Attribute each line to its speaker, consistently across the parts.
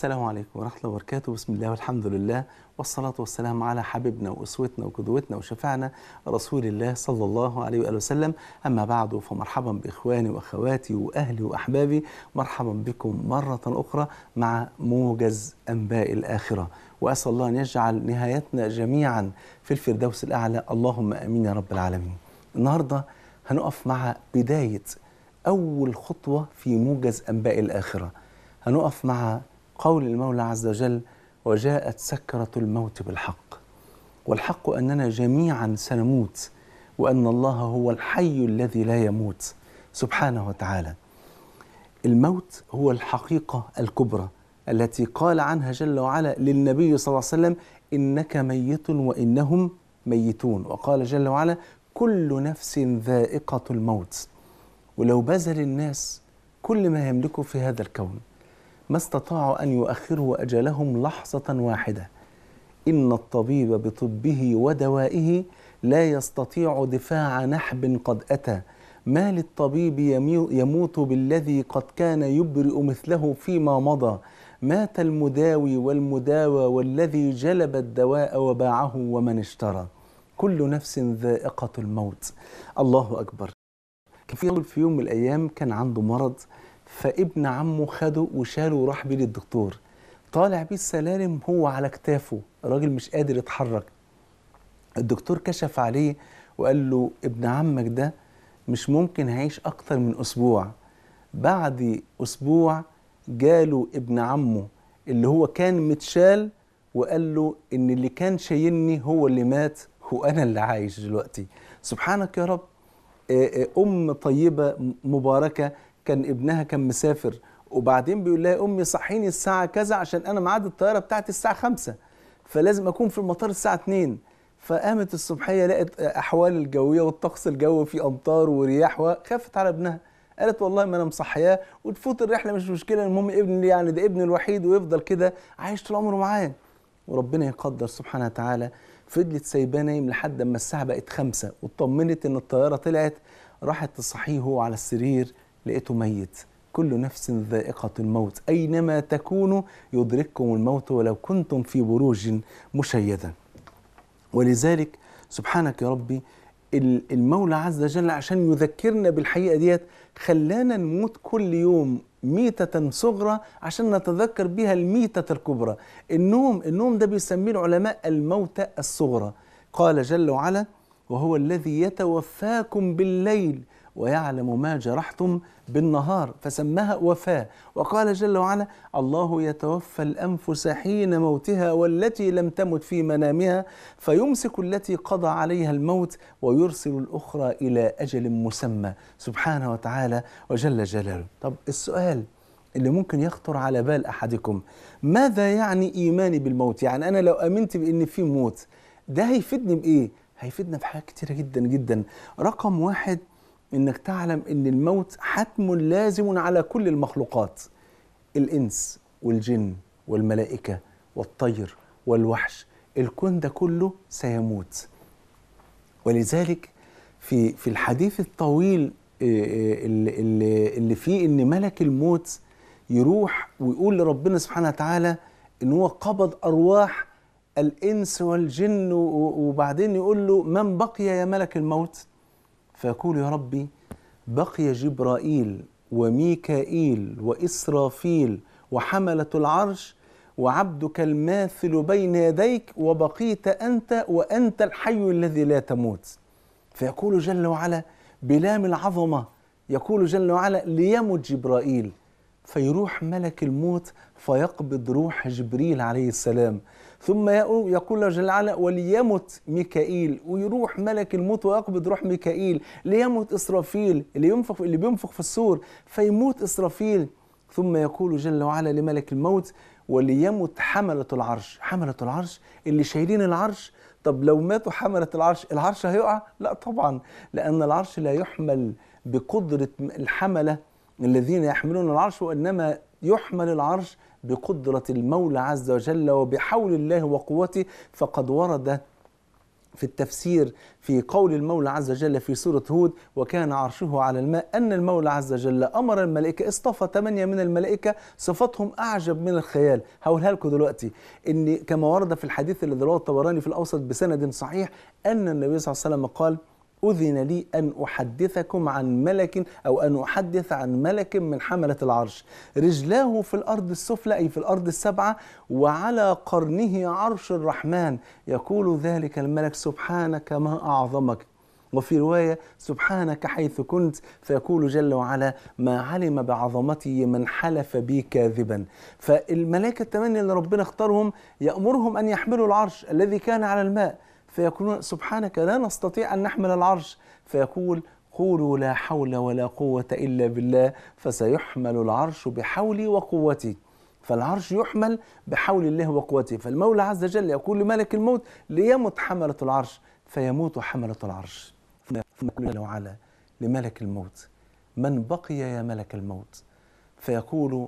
Speaker 1: السلام عليكم ورحمة الله وبركاته بسم الله والحمد لله والصلاة والسلام على حبيبنا وأسوتنا وقدوتنا وشفعنا رسول الله صلى الله عليه وآله وسلم أما بعد فمرحبا بإخواني وأخواتي وأهلي وأحبابي مرحبا بكم مرة أخرى مع موجز أنباء الآخرة وأسأل الله أن يجعل نهايتنا جميعا في الفردوس الأعلى اللهم آمين يا رب العالمين النهاردة هنقف مع بداية أول خطوة في موجز أنباء الآخرة هنقف مع قول المولى عز وجل وجاءت سكرة الموت بالحق والحق أننا جميعا سنموت وأن الله هو الحي الذي لا يموت سبحانه وتعالى الموت هو الحقيقة الكبرى التي قال عنها جل وعلا للنبي صلى الله عليه وسلم إنك ميت وإنهم ميتون وقال جل وعلا كل نفس ذائقة الموت ولو بذل الناس كل ما يملكه في هذا الكون ما استطاعوا أن يؤخروا أجلهم لحظة واحدة إن الطبيب بطبه ودوائه لا يستطيع دفاع نحب قد أتى ما للطبيب يموت بالذي قد كان يبرئ مثله فيما مضى مات المداوي والمداوى والذي جلب الدواء وباعه ومن اشترى كل نفس ذائقة الموت الله أكبر كان في رجل في يوم من الأيام كان عنده مرض فابن عمه خده وشاله وراح بيه للدكتور طالع بيه السلالم هو على كتافه الراجل مش قادر يتحرك الدكتور كشف عليه وقال له ابن عمك ده مش ممكن هيعيش أكتر من أسبوع بعد أسبوع جاله ابن عمه اللي هو كان متشال وقال له إن اللي كان شايلني هو اللي مات وأنا اللي عايش دلوقتي سبحانك يا رب أم طيبة مباركة كان ابنها كان مسافر وبعدين بيقول لها امي صحيني الساعه كذا عشان انا ميعاد الطياره بتاعتي الساعه خمسة فلازم اكون في المطار الساعه 2 فقامت الصبحيه لقت احوال الجويه والطقس الجوي في امطار ورياح وخافت على ابنها قالت والله ما انا مصحياه وتفوت الرحله مش مشكله المهم ابني يعني ده ابني الوحيد ويفضل كده عايش طول عمره معاه وربنا يقدر سبحانه وتعالى فضلت سايباه نايم لحد اما الساعه بقت خمسة واطمنت ان الطياره طلعت راحت تصحيه هو على السرير لقيته ميت كل نفس ذائقة الموت أينما تكونوا يدرككم الموت ولو كنتم في بروج مشيدة ولذلك سبحانك يا ربي المولى عز وجل عشان يذكرنا بالحقيقة ديت خلانا نموت كل يوم ميتة صغرى عشان نتذكر بها الميتة الكبرى النوم النوم ده بيسميه العلماء الموتى الصغرى قال جل وعلا وهو الذي يتوفاكم بالليل ويعلم ما جرحتم بالنهار فسماها وفاة وقال جل وعلا الله يتوفى الأنفس حين موتها والتي لم تمت في منامها فيمسك التي قضى عليها الموت ويرسل الأخرى إلى أجل مسمى سبحانه وتعالى وجل جلاله طب السؤال اللي ممكن يخطر على بال أحدكم ماذا يعني إيماني بالموت يعني أنا لو أمنت بأن في موت ده هيفيدني بإيه هيفيدنا بحاجات كتيرة جدا جدا رقم واحد انك تعلم ان الموت حتم لازم على كل المخلوقات الانس والجن والملائكه والطير والوحش الكون ده كله سيموت ولذلك في في الحديث الطويل اللي, اللي فيه ان ملك الموت يروح ويقول لربنا سبحانه وتعالى ان هو قبض ارواح الانس والجن وبعدين يقول له من بقي يا ملك الموت فيقول يا ربي بقي جبرائيل وميكائيل وإسرافيل وحملة العرش وعبدك الماثل بين يديك وبقيت أنت وأنت الحي الذي لا تموت فيقول جل وعلا بلام العظمة يقول جل وعلا ليمت جبرائيل فيروح ملك الموت فيقبض روح جبريل عليه السلام ثم يقول له جل وعلا وليمت ميكائيل ويروح ملك الموت ويقبض روح ميكائيل ليمت اسرافيل اللي ينفخ اللي بينفخ في السور فيموت اسرافيل ثم يقول جل وعلا لملك الموت وليمت حملة العرش حملة العرش اللي شايلين العرش طب لو ماتوا حملة العرش العرش هيقع لا طبعا لأن العرش لا يحمل بقدرة الحملة الذين يحملون العرش وإنما يحمل العرش بقدرة المولى عز وجل وبحول الله وقوته فقد ورد في التفسير في قول المولى عز وجل في سورة هود وكان عرشه على الماء أن المولى عز وجل أمر الملائكة اصطفى ثمانية من الملائكة صفاتهم أعجب من الخيال هقولها لكم دلوقتي إن كما ورد في الحديث الذي رواه الطبراني في الأوسط بسند صحيح أن النبي صلى الله عليه وسلم قال أذن لي أن أحدثكم عن ملك أو أن أحدث عن ملك من حملة العرش رجلاه في الأرض السفلى أي في الأرض السبعة وعلى قرنه عرش الرحمن يقول ذلك الملك سبحانك ما أعظمك وفي رواية سبحانك حيث كنت فيقول جل وعلا ما علم بعظمتي من حلف بي كاذبا فالملائكة الثمانية اللي ربنا اختارهم يأمرهم أن يحملوا العرش الذي كان على الماء فيقولون سبحانك لا نستطيع أن نحمل العرش فيقول قولوا لا حول ولا قوة إلا بالله فسيحمل العرش بحولي وقوتي فالعرش يحمل بحول الله وقوته فالمولى عز وجل يقول لملك الموت ليمت حملة العرش فيموت حملة العرش جل وعلا لملك الموت من بقي يا ملك الموت فيقول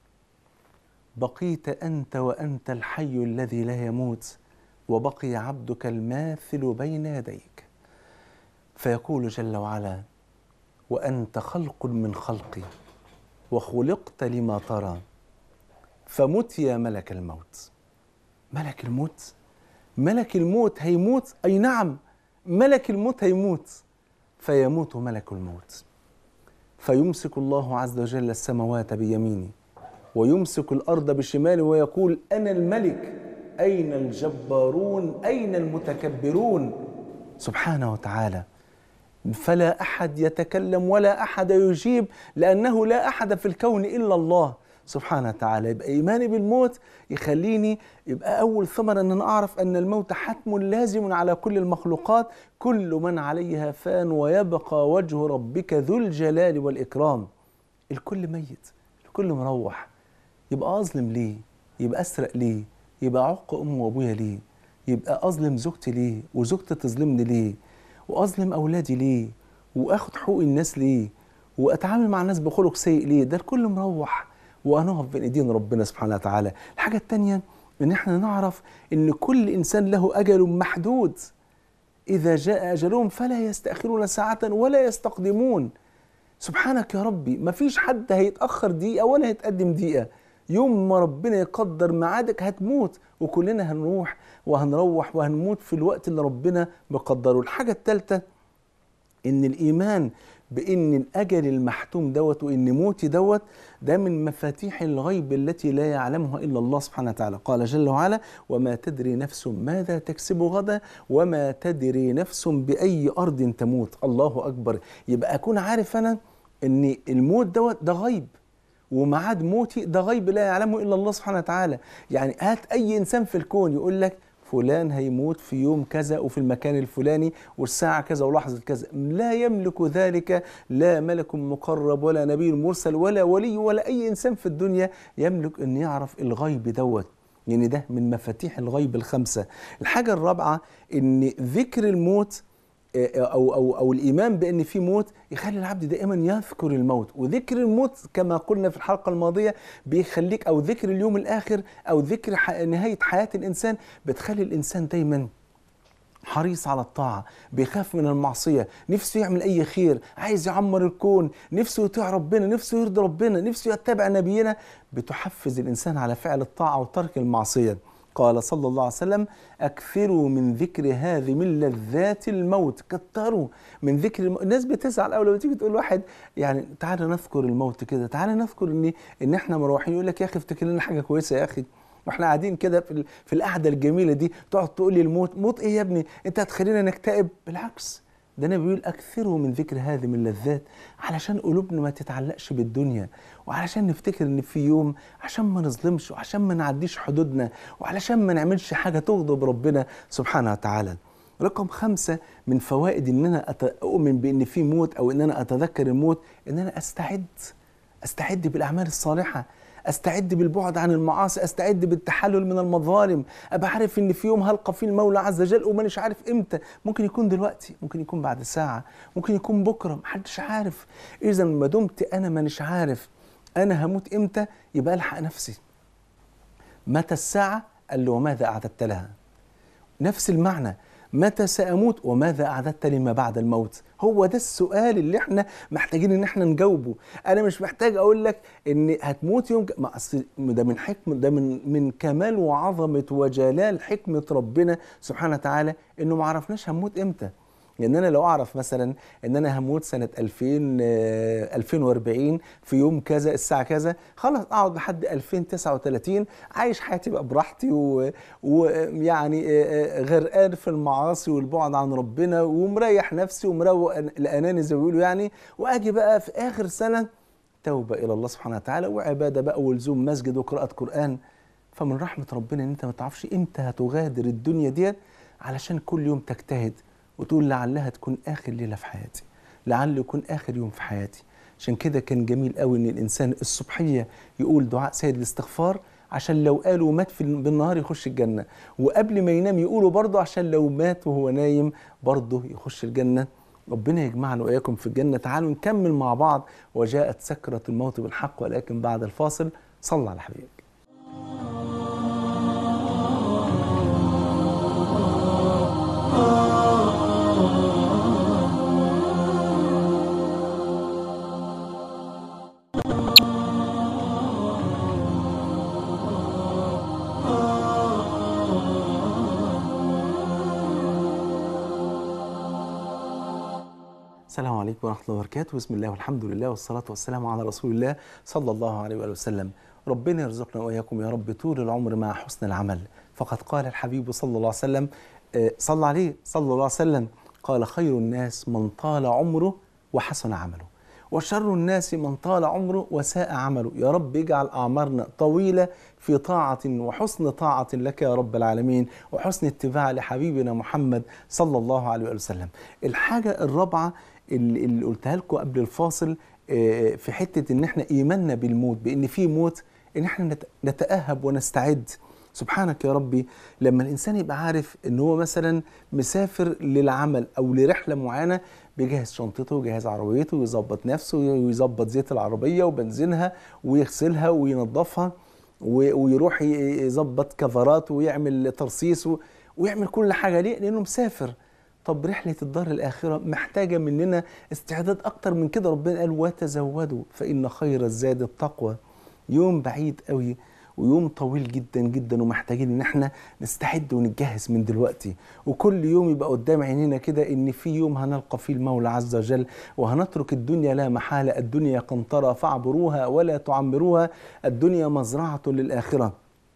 Speaker 1: بقيت أنت وأنت الحي الذي لا يموت وبقي عبدك الماثل بين يديك فيقول جل وعلا وانت خلق من خلقي وخلقت لما ترى فمت يا ملك الموت ملك الموت ملك الموت هيموت اي نعم ملك الموت هيموت فيموت ملك الموت فيمسك الله عز وجل السماوات بيمينه ويمسك الارض بشماله ويقول انا الملك أين الجبارون أين المتكبرون سبحانه وتعالى فلا أحد يتكلم ولا أحد يجيب لأنه لا أحد في الكون إلا الله سبحانه وتعالى يبقى إيماني بالموت يخليني يبقى أول ثمرة أن أنا أعرف أن الموت حتم لازم على كل المخلوقات كل من عليها فان ويبقى وجه ربك ذو الجلال والإكرام الكل ميت الكل مروح يبقى أظلم ليه يبقى أسرق ليه يبقى عق امي وابويا ليه يبقى اظلم زوجتي ليه وزوجتي تظلمني ليه واظلم اولادي ليه واخد حقوق الناس ليه واتعامل مع الناس بخلق سيء ليه ده الكل مروح وهنقف بين ايدين ربنا سبحانه وتعالى الحاجه الثانيه ان احنا نعرف ان كل انسان له اجل محدود اذا جاء اجلهم فلا يستاخرون ساعه ولا يستقدمون سبحانك يا ربي ما فيش حد هيتاخر دقيقه ولا هيتقدم دقيقه يوم ما ربنا يقدر ميعادك هتموت وكلنا هنروح وهنروح وهنموت في الوقت اللي ربنا مقدره الحاجة الثالثة ان الايمان بان الاجل المحتوم دوت وان موتي دوت ده من مفاتيح الغيب التي لا يعلمها الا الله سبحانه وتعالى قال جل وعلا وما تدري نفس ماذا تكسب غدا وما تدري نفس باي ارض تموت الله اكبر يبقى اكون عارف انا ان الموت دوت ده غيب وميعاد موتي ده غيب لا يعلمه الا الله سبحانه وتعالى يعني هات اي انسان في الكون يقول لك فلان هيموت في يوم كذا وفي المكان الفلاني والساعة كذا ولحظة كذا لا يملك ذلك لا ملك مقرب ولا نبي مرسل ولا ولي ولا أي إنسان في الدنيا يملك أن يعرف الغيب دوت يعني ده من مفاتيح الغيب الخمسة الحاجة الرابعة أن ذكر الموت او او او الايمان بان في موت يخلي العبد دائما يذكر الموت وذكر الموت كما قلنا في الحلقه الماضيه بيخليك او ذكر اليوم الاخر او ذكر نهايه حياه الانسان بتخلي الانسان دايما حريص على الطاعة بيخاف من المعصية نفسه يعمل أي خير عايز يعمر الكون نفسه يطيع ربنا نفسه يرضي ربنا نفسه يتبع نبينا بتحفز الإنسان على فعل الطاعة وترك المعصية قال صلى الله عليه وسلم اكثروا من ذكر هذه من لذات الموت كتروا من ذكر الموت الناس بتزعل اول لما تيجي تقول واحد يعني تعالى نذكر الموت كده تعالى نذكر ان ان احنا مروحين يقول لك يا اخي افتكر لنا حاجه كويسه يا اخي واحنا قاعدين كده في في القعده الجميله دي تقعد تقول لي الموت موت ايه يا ابني انت هتخلينا نكتئب بالعكس ده النبي بيقول اكثروا من ذكر هذه من اللذات علشان قلوبنا ما تتعلقش بالدنيا وعلشان نفتكر ان في يوم عشان ما نظلمش وعشان ما نعديش حدودنا وعلشان ما نعملش حاجه تغضب ربنا سبحانه وتعالى رقم خمسة من فوائد ان انا اؤمن بان في موت او ان انا اتذكر الموت ان انا استعد استعد بالاعمال الصالحه استعد بالبعد عن المعاصي استعد بالتحلل من المظالم ابقى عارف ان في يوم هلقى فيه المولى عز وجل ومانيش عارف امتى ممكن يكون دلوقتي ممكن يكون بعد ساعه ممكن يكون بكره محدش عارف اذا ما دمت انا مانيش عارف انا هموت امتى يبقى الحق نفسي متى الساعه قال له وماذا اعددت لها نفس المعنى متى سأموت وماذا أعددت لما بعد الموت هو ده السؤال اللي احنا محتاجين ان احنا نجاوبه انا مش محتاج اقول لك ان هتموت يوم ك... ما أصل ده من حكم ده من من كمال وعظمه وجلال حكمه ربنا سبحانه وتعالى انه ما عرفناش هنموت امتى لان انا لو اعرف مثلا ان انا هموت سنه 2000 آه، 2040 في يوم كذا الساعه كذا خلاص اقعد لحد 2039 عايش حياتي بقى براحتي و- ويعني آه، آه، غرقان في المعاصي والبعد عن ربنا ومريح نفسي ومروق الاناني زي ما بيقولوا يعني واجي بقى في اخر سنه توبه الى الله سبحانه وتعالى وعباده بقى ولزوم مسجد وقراءه قران فمن رحمه ربنا ان انت ما تعرفش امتى هتغادر الدنيا ديت علشان كل يوم تجتهد وتقول لعلها تكون اخر ليله في حياتي لعل يكون اخر يوم في حياتي عشان كده كان جميل قوي ان الانسان الصبحيه يقول دعاء سيد الاستغفار عشان لو قال ومات في بالنهار يخش الجنه وقبل ما ينام يقوله برضه عشان لو مات وهو نايم برضه يخش الجنه ربنا يجمعنا واياكم في الجنه تعالوا نكمل مع بعض وجاءت سكره الموت بالحق ولكن بعد الفاصل صلى على حبيبك السلام عليكم ورحمة الله وبركاته بسم الله والحمد لله والصلاة والسلام على رسول الله صلى الله عليه وآله وسلم ربنا يرزقنا وإياكم يا رب طول العمر مع حسن العمل فقد قال الحبيب صلى الله عليه وسلم آه، صلى عليه صلى الله عليه وسلم قال خير الناس من طال عمره وحسن عمله وشر الناس من طال عمره وساء عمله يا رب اجعل أعمارنا طويلة في طاعة وحسن طاعة لك يا رب العالمين وحسن اتباع لحبيبنا محمد صلى الله عليه وآله وسلم الحاجة الرابعة اللي اللي قلتها لكم قبل الفاصل آه، في حتة ان احنا ايماننا بالموت بان في موت ان احنا نت- نتأهب ونستعد سبحانك يا ربي لما الانسان يبقى عارف ان هو مثلا مسافر للعمل او لرحله معينه بيجهز شنطته ويجهز عربيته ويظبط نفسه ويظبط زيت العربيه وبنزينها ويغسلها وينظفها و- ويروح ي- يظبط كفرات ويعمل ترصيص و- ويعمل كل حاجه ليه؟ لانه مسافر طب رحلة الدار الآخرة محتاجة مننا استعداد أكتر من كده ربنا قال وتزودوا فإن خير الزاد التقوى يوم بعيد قوي ويوم طويل جدا جدا ومحتاجين ان احنا نستعد ونتجهز من دلوقتي وكل يوم يبقى قدام عينينا كده ان في يوم هنلقى فيه المولى عز وجل وهنترك الدنيا لا محالة الدنيا قنطرة فاعبروها ولا تعمروها الدنيا مزرعة للآخرة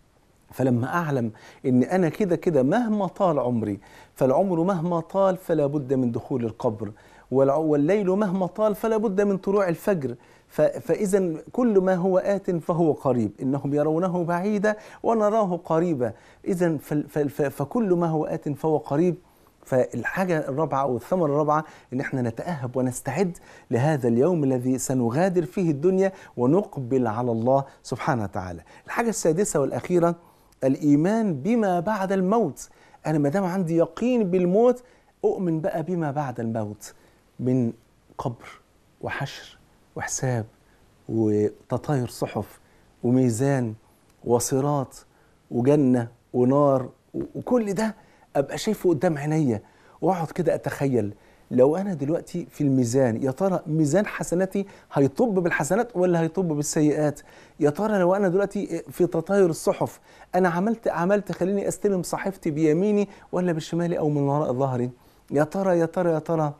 Speaker 1: فلما اعلم ان انا كده كده مهما طال عمري فالعمر مهما طال فلا بد من دخول القبر والع- والليل مهما طال فلا بد من طلوع الفجر ف- فاذا كل ما هو ات فهو قريب انهم يرونه بعيدا ونراه قريبا اذا فال- فال- ف- فكل ما هو ات فهو قريب فالحاجة الرابعة أو الثمرة الرابعة إن إحنا نتأهب ونستعد لهذا اليوم الذي سنغادر فيه الدنيا ونقبل على الله سبحانه وتعالى. الحاجة السادسة والأخيرة الإيمان بما بعد الموت. أنا ما دام عندي يقين بالموت أؤمن بقى بما بعد الموت من قبر وحشر وحساب وتطاير صحف وميزان وصراط وجنة ونار و- وكل ده ابقى شايفه قدام عينيا واقعد كده اتخيل لو انا دلوقتي في الميزان يا ترى ميزان حسناتي هيطب بالحسنات ولا هيطب بالسيئات يا ترى لو انا دلوقتي في تطاير الصحف انا عملت عملت خليني استلم صحيفتي بيميني ولا بشمالي او من وراء ظهري يا ترى يا ترى يا ترى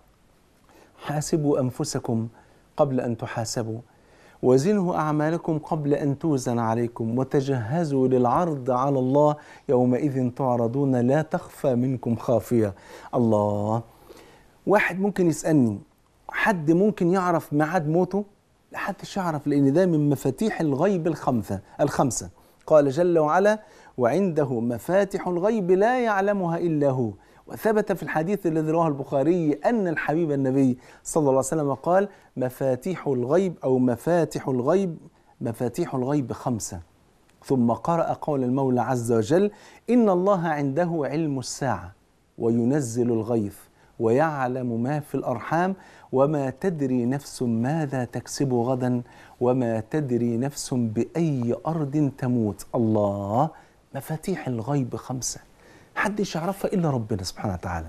Speaker 1: حاسبوا انفسكم قبل ان تحاسبوا وزنوا اعمالكم قبل ان توزن عليكم وتجهزوا للعرض على الله يومئذ تعرضون لا تخفى منكم خافيه الله واحد ممكن يسالني حد ممكن يعرف ميعاد موته لا حدش يعرف لان ده من مفاتيح الغيب الخمسه الخمسه قال جل وعلا وعنده مفاتح الغيب لا يعلمها الا هو وثبت في الحديث الذي رواه البخاري ان الحبيب النبي صلى الله عليه وسلم قال مفاتيح الغيب او مفاتح الغيب مفاتيح الغيب خمسه ثم قرأ قول المولى عز وجل إن الله عنده علم الساعة وينزل الغيث ويعلم ما في الأرحام وما تدري نفس ماذا تكسب غدا وما تدري نفس بأي أرض تموت الله مفاتيح الغيب خمسة محدش يعرفها الا ربنا سبحانه وتعالى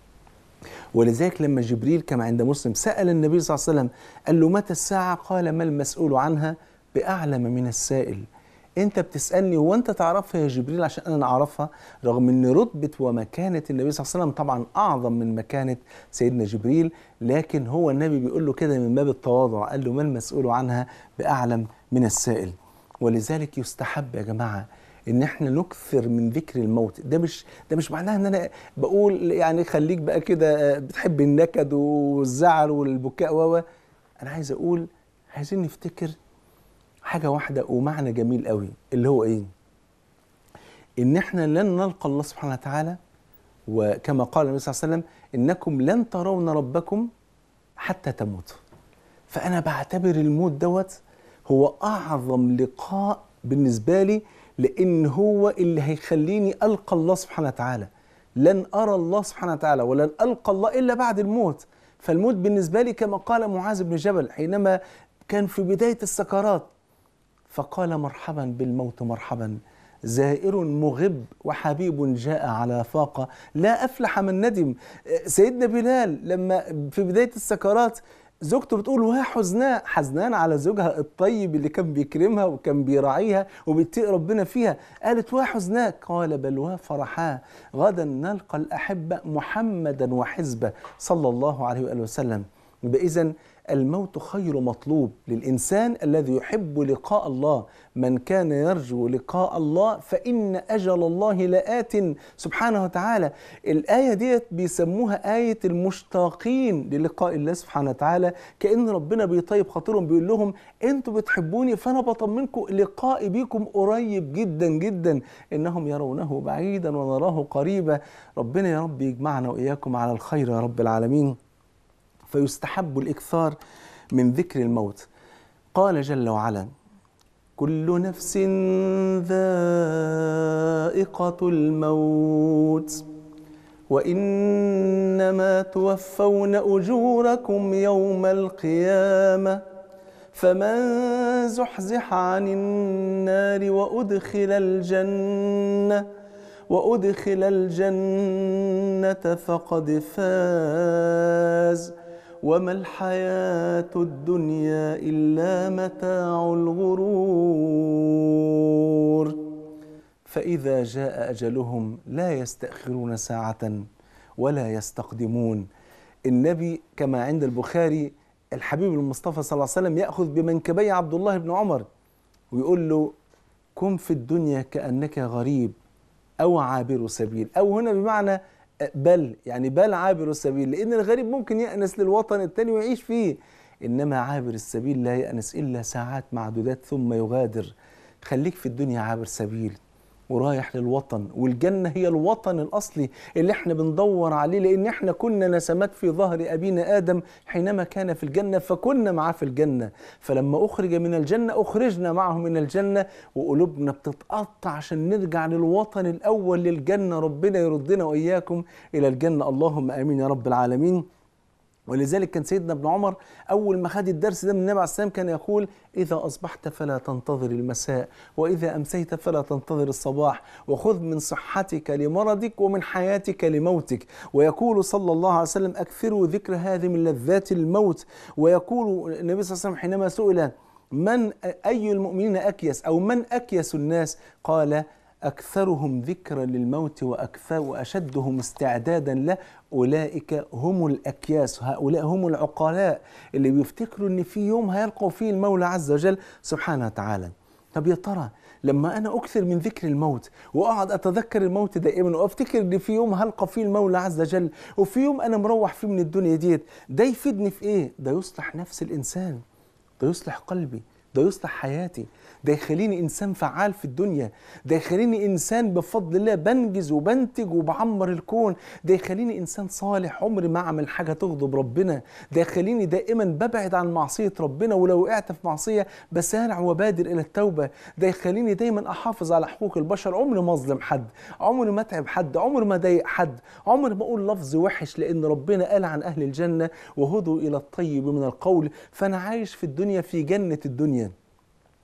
Speaker 1: ولذلك لما جبريل كما عند مسلم سأل النبي صلى الله عليه وسلم قال له متى الساعة قال ما المسؤول عنها بأعلم من السائل انت بتسالني هو انت تعرفها يا جبريل عشان انا اعرفها رغم ان رتبه ومكانه النبي صلى الله عليه وسلم طبعا اعظم من مكانه سيدنا جبريل لكن هو النبي بيقول له كده من باب التواضع قال له ما المسؤول عنها باعلم من السائل ولذلك يستحب يا جماعه ان احنا نكثر من ذكر الموت ده مش ده مش معناها ان انا بقول يعني خليك بقى كده بتحب النكد والزعل والبكاء و انا عايز اقول عايزين نفتكر حاجه واحده ومعنى جميل قوي اللي هو ايه ان احنا لن نلقى الله سبحانه وتعالى وكما قال النبي صلى الله عليه وسلم انكم لن ترون ربكم حتى تموتوا فانا بعتبر الموت دوت هو اعظم لقاء بالنسبه لي لان هو اللي هيخليني القى الله سبحانه وتعالى لن ارى الله سبحانه وتعالى ولن القى الله الا بعد الموت فالموت بالنسبه لي كما قال معاذ بن جبل حينما كان في بدايه السكرات فقال مرحبا بالموت مرحبا زائر مغب وحبيب جاء على فاقة لا أفلح من ندم سيدنا بلال لما في بداية السكرات زوجته بتقول وها حزناء حزنان على زوجها الطيب اللي كان بيكرمها وكان بيراعيها وبيتقي ربنا فيها قالت وها حزناء قال بل وها فرحا غدا نلقى الأحبة محمدا وحزبه صلى الله عليه وآله وسلم إذا الموت خير مطلوب للإنسان الذي يحب لقاء الله من كان يرجو لقاء الله فإن أجل الله لآت سبحانه وتعالى الآية ديت بيسموها آية المشتاقين للقاء الله سبحانه وتعالى كأن ربنا بيطيب خاطرهم بيقول لهم أنتوا بتحبوني فأنا بطمنكم لقائي بيكم قريب جدا جدا إنهم يرونه بعيدا ونراه قريبا ربنا يا رب يجمعنا وإياكم على الخير يا رب العالمين فيستحب الإكثار من ذكر الموت قال جل وعلا كل نفس ذائقة الموت وإنما توفون أجوركم يوم القيامة فمن زحزح عن النار وأدخل الجنة وأدخل الجنة فقد فاز وما الحياة الدنيا إلا متاع الغرور فإذا جاء أجلهم لا يستأخرون ساعة ولا يستقدمون النبي كما عند البخاري الحبيب المصطفى صلى الله عليه وسلم يأخذ بمنكبي عبد الله بن عمر ويقول له كن في الدنيا كأنك غريب أو عابر سبيل أو هنا بمعنى بل يعني بل عابر السبيل لأن الغريب ممكن يأنس للوطن التاني ويعيش فيه إنما عابر السبيل لا يأنس إلا ساعات معدودات ثم يغادر خليك في الدنيا عابر سبيل ورايح للوطن والجنة هي الوطن الأصلي اللي احنا بندور عليه لأن احنا كنا نسمات في ظهر أبينا آدم حينما كان في الجنة فكنا معاه في الجنة فلما أخرج من الجنة أخرجنا معه من الجنة وقلوبنا بتتقطع عشان نرجع للوطن الأول للجنة ربنا يردنا وإياكم إلى الجنة اللهم آمين يا رب العالمين ولذلك كان سيدنا ابن عمر اول ما خد الدرس ده من النبي عليه السلام كان يقول اذا اصبحت فلا تنتظر المساء واذا امسيت فلا تنتظر الصباح وخذ من صحتك لمرضك ومن حياتك لموتك ويقول صلى الله عليه وسلم اكثروا ذكر هذه من لذات الموت ويقول النبي صلى الله عليه وسلم حينما سئل من اي المؤمنين اكيس او من اكيس الناس قال أكثرهم ذكرا للموت وأكثر وأشدهم استعدادا له أولئك هم الأكياس هؤلاء هم العقلاء اللي بيفتكروا إن في يوم هيلقوا فيه المولى عز وجل سبحانه وتعالى طب يا ترى لما أنا أكثر من ذكر الموت وأقعد أتذكر الموت دائما وأفتكر إن في يوم هلقى فيه المولى عز وجل وفي يوم أنا مروح فيه من الدنيا ديت ده يفيدني في إيه؟ ده يصلح نفس الإنسان ده يصلح قلبي ده يصلح حياتي ده يخليني انسان فعال في الدنيا ده يخليني انسان بفضل الله بنجز وبنتج وبعمر الكون ده يخليني انسان صالح عمري ما اعمل حاجه تغضب ربنا ده يخليني دائما ببعد عن معصيه ربنا ولو وقعت في معصيه بسارع وبادر الى التوبه ده يخليني دايما احافظ على حقوق البشر عمري ما اظلم حد عمري ما اتعب حد عمري ما اضايق حد عمري ما اقول لفظ وحش لان ربنا قال عن اهل الجنه وهدوا الى الطيب من القول فانا عايش في الدنيا في جنه الدنيا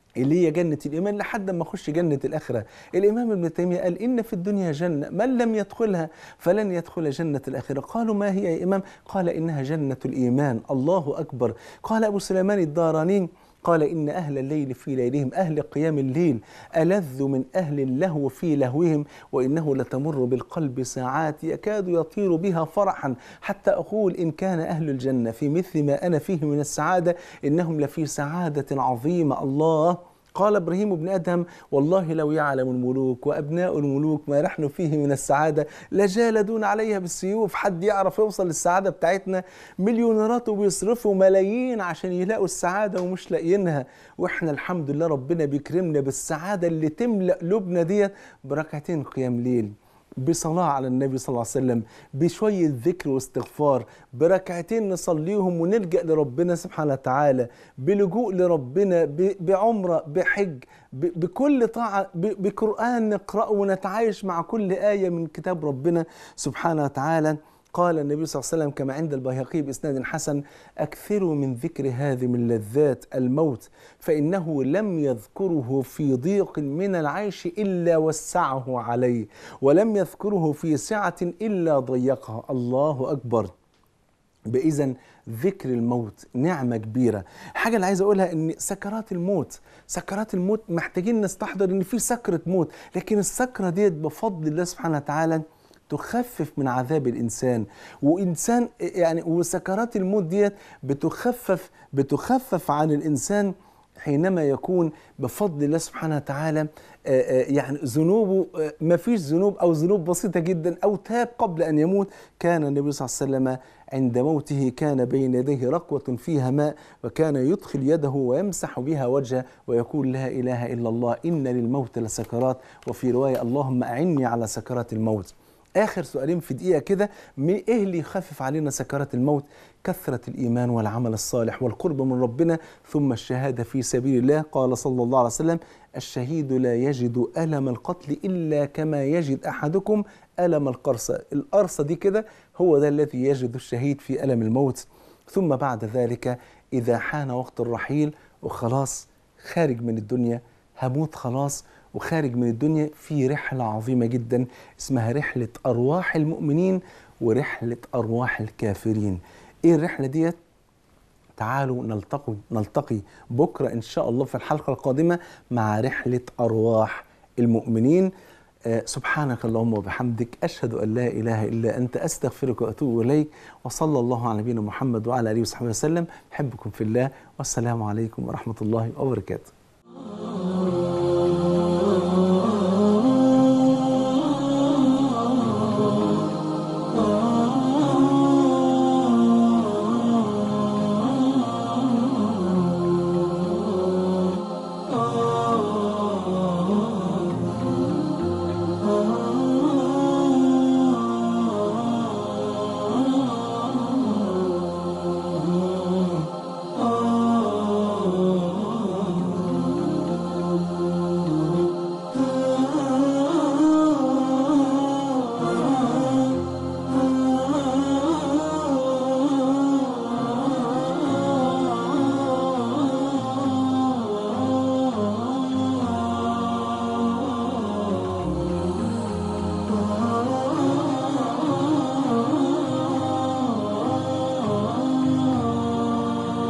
Speaker 1: اللي هي جنة الإيمان لحد ما أخش جنة الآخرة الإمام ابن تيمية قال إن في الدنيا جنة من لم يدخلها فلن يدخل جنة الآخرة قالوا ما هي يا إمام قال إنها جنة الإيمان الله أكبر قال أبو سليمان الداراني قال إن أهل الليل في ليلهم أهل قيام الليل ألذ من أهل اللهو في لهوهم وإنه لتمر بالقلب ساعات يكاد يطير بها فرحا حتى أقول إن كان أهل الجنة في مثل ما أنا فيه من السعادة إنهم لفي سعادة عظيمة الله قال ابراهيم بن ادهم والله لو يعلم الملوك وابناء الملوك ما نحن فيه من السعاده لجالدون عليها بالسيوف حد يعرف يوصل للسعاده بتاعتنا مليونيرات وبيصرفوا ملايين عشان يلاقوا السعاده ومش لاقيينها واحنا الحمد لله ربنا بيكرمنا بالسعاده اللي تملا قلوبنا ديت بركعتين قيام ليل بصلاة على النبي صلى الله عليه وسلم بشوية ذكر واستغفار بركعتين نصليهم ونلجأ لربنا سبحانه وتعالى بلجوء لربنا ب- بعمرة بحج ب- بكل طاعة ب- بقرآن نقرأه ونتعايش مع كل آية من كتاب ربنا سبحانه وتعالى قال النبي صلى الله عليه وسلم كما عند البيهقي بإسناد حسن أكثروا من ذكر هذه من لذات الموت فإنه لم يذكره في ضيق من العيش إلا وسعه عليه ولم يذكره في سعة إلا ضيقها الله أكبر بإذن ذكر الموت نعمة كبيرة حاجة اللي عايز أقولها إن سكرات الموت سكرات الموت محتاجين نستحضر إن في سكرة موت لكن السكرة ديت بفضل الله سبحانه وتعالى تخفف من عذاب الانسان وانسان يعني وسكرات الموت ديت بتخفف بتخفف عن الانسان حينما يكون بفضل الله سبحانه وتعالى آه، آه، يعني ذنوبه آه، ما فيش ذنوب او ذنوب بسيطه جدا او تاب قبل ان يموت كان النبي صلى الله عليه وسلم عند موته كان بين يديه رقوه فيها ماء وكان يدخل يده ويمسح بها وجهه ويقول لا اله الا الله ان للموت لسكرات وفي روايه اللهم اعني على سكرات الموت اخر سؤالين في دقيقه كده م- ايه اللي يخفف علينا سكرات الموت كثره الايمان والعمل الصالح والقرب من ربنا ثم الشهاده في سبيل الله قال صلى الله عليه وسلم الشهيد لا يجد الم القتل الا كما يجد احدكم الم القرصه القرصه دي كده هو ده الذي يجد الشهيد في الم الموت ثم بعد ذلك اذا حان وقت الرحيل وخلاص خارج من الدنيا هموت خلاص وخارج من الدنيا في رحلة عظيمة جدا اسمها رحلة أرواح المؤمنين ورحلة أرواح الكافرين إيه الرحلة ديت؟ تعالوا نلتقي نلتقي بكرة إن شاء الله في الحلقة القادمة مع رحلة أرواح المؤمنين آه، سبحانك اللهم وبحمدك أشهد أن لا إله إلا أنت أستغفرك وأتوب إليك وصلى الله على نبينا محمد وعلى آله وصحبه وسلم أحبكم في الله والسلام عليكم ورحمة الله وبركاته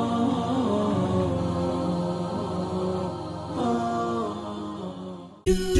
Speaker 2: do